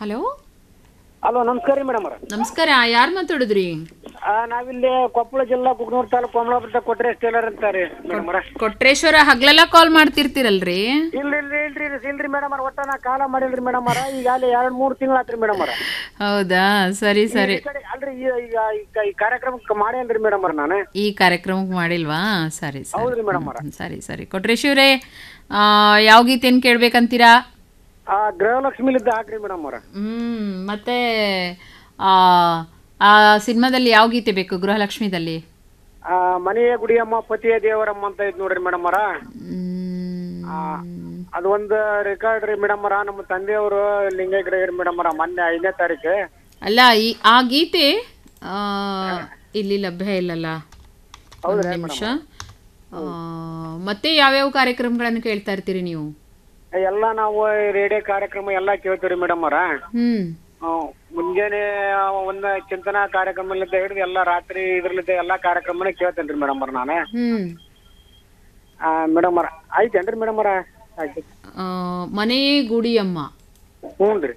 hello hello ನಮಸ್ಕಾರ ರೀ madam ನಮಸ್ಕಾರ ಯಾರು ಮಾತಾಡಿದ್ರಿ ನಾವಿಲ್ಲಿ ಕೊಪ್ಪಳ ಜಿಲ್ಲಾ ಕುಗ್ನೂರ್ ತಾಲೂಕು ಕಮಲಾಪುರ ಕೊಟ್ರೆ ಟೇಲರ್ ಅಂತ ರೀ ಮೇಡಮ್ ಕೊಟ್ರೇಶ್ವರ ಹಗ್ಲೆಲ್ಲ ಕಾಲ್ ಮಾಡ್ತಿರ್ತೀರಲ್ರಿ ಇಲ್ಲ ಇಲ್ರಿ ಇಲ್ರಿ ಇಲ್ರಿ ಮೇಡಮ್ ಒಟ್ಟ ನಾ ಕಾಲ ಮಾಡಿಲ್ರಿ ಮೇಡಮ್ ಈಗ ಅಲ್ಲಿ ಎರಡ್ ಮೂರ್ ತಿಂಗಳ ಆತ್ರಿ ಮೇಡಮ್ ಹೌದಾ ಸರಿ ಸರಿ ಈ ಕಡೆ ಅಲ್ರಿ ಈ- ಈಗ ಈ ಕ- ಈ ಕಾರ್ಯಕ್ರಮಕ್ಕೆ ಮಾಡೇನ್ರಿ ಮೇಡಮ್ ನಾನು ಈ ಕಾರ್ಯಕ್ರಮಕ್ಕೆ ಮಾಡಿಲ್ವಾ ಸರಿ ಸರಿ ಹೌದ್ರಿ ಮೇಡಮ್ ಹ್ಮ್, ಸರಿ ಸರಿ ಕೊಟ್ರೇಶ್ವರೇ ಆ, ಯಾವ ಗೀತೆಯನ್ನು ಕೇಳ್ಬೇಕಂತೀರಾ ಆ ಗೃಹಲಕ್ಷ್ಮಿಲಿದ್ದ ಹಾಕ್ರಿ ಮೇಡಮ್ ಅವ್ರ ಹ್ಮ್ ಮತ್ತೆ ಆ ಆ ಸಿನಿಮಾದಲ್ಲಿ ಯಾವ ಗೀತೆ ಬೇಕು ಗೃಹಲಕ್ಷ್ಮಿದಲ್ಲಿ ಆ ಮನೆಯ ಗುಡಿಯಮ್ಮ ಪತಿಯ ದೇವರಮ್ಮ ಅಂತ ಇದ್ ನೋಡ್ರಿ ಮೇಡಮ್ ಅವರ ಹ್ಮ್, ಅದು ಒಂದು ರೆಕಾರ್ಡ್ ರೀ ಮೇಡಮ್ ಅವರ ನಮ್ಮ ತಂದೆಯವರು ಲಿಂಗೈಕ್ಯರು ಮೇಡಮ್ ಅವರ ಮೊನ್ನೆ ಐದನೇ ತಾರೀಕು ಅಲ್ಲ ಈ ಆ ಗೀತೆ ಆ, ಇಲ್ಲಿ ಲಭ್ಯ ಇಲ್ಲಲ್ಲ ಒಂದು ನಿಮಿಷ ಆ, ಮತ್ತೆ ಯಾವ್ಯಾವ ಕಾರ್ಯಕ್ರಮಗಳನ್ನು ಕೇಳ್ತಾ ಇರ್ತೀರಿ ನೀವು ಎಲ್ಲ ನಾವು ರೇಡಿಯೋ ಕಾರ್ಯಕ್ರಮ ಎಲ್ಲ ಕೇಳ್ತೀವಿ ಮೇಡಮ್ ಅವರ ಹ್ಮ್ ಮುಂಜಾನೆ ಒಂದ್ ಚಿಂತನಾ ಕಾರ್ಯಕ್ರಮಲಿದ್ದ ಹಿಡಿದು ಎಲ್ಲ ರಾತ್ರಿ ಇದ್ರಲ್ಲಿದ್ದ ಎಲ್ಲಾ ಕಾರ್ಯಕ್ರಮನ ಕೇಳ್ತೇನ್ರಿ ಮೇಡಮ್ ಅವ್ರ ನಾನು ಹ್ಮ್ ಮೇಡಮ್ ಅವ್ರ ಆಯ್ತೇನ್ರಿ ಮೇಡಮ್ ಅವ್ರ ಆಯ್ತು ಆ, ಮನೆಯೇ ಗುಡಿಯಮ್ಮ ಹ್ಞೂ ರೀ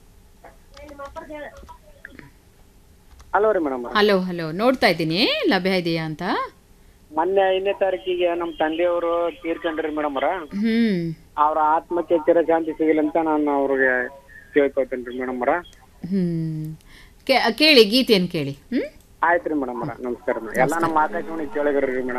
ಹಲೋ ರೀ ಮೇಡಮ್ ಹಲೋ ಹಲೋ ನೋಡ್ತಾ ಇದ್ದೀನಿ ಲಭ್ಯ ಇದೆಯಾ ಅಂತ ಮೊನ್ನೆ ಐದನೇ ತಾರೀಕಿಗೆ ನಮ್ಮ ತಂದೆಯವರು ತೀರ್ಕೊಂಡ್ರಿ ಮೇಡಮ್ ಅವ್ರ ಹ್ಮ್ ಅವ್ರ ಆತ್ಮಕ್ಕೆ ಚಿರಶಾಂತಿ ಸಿಗಲಿ ಅಂತ ನಾನು ಅವ್ರಿಗೆ ಕೇಳ್ಕೊತೇನ್ರಿ ಮೇಡಮ್ ಅವ್ರ ಹ್ಮ್ ಕೇ- ಕೇಳಿ ಗೀತೆಯನ್ನು ಕೇಳಿ ಹ್ಮ್ ಆಯ್ತ್ರಿ ಮೇಡಮ್ ಅವ್ರ ನಮಸ್ಕಾರ ಮೇಡಮ್ ಎಲ್ಲ ನಮ್ಮ ಆಕಾಶವಾಣಿ ಕೇಳಿದ್ರಿ ಮೇಡಮ್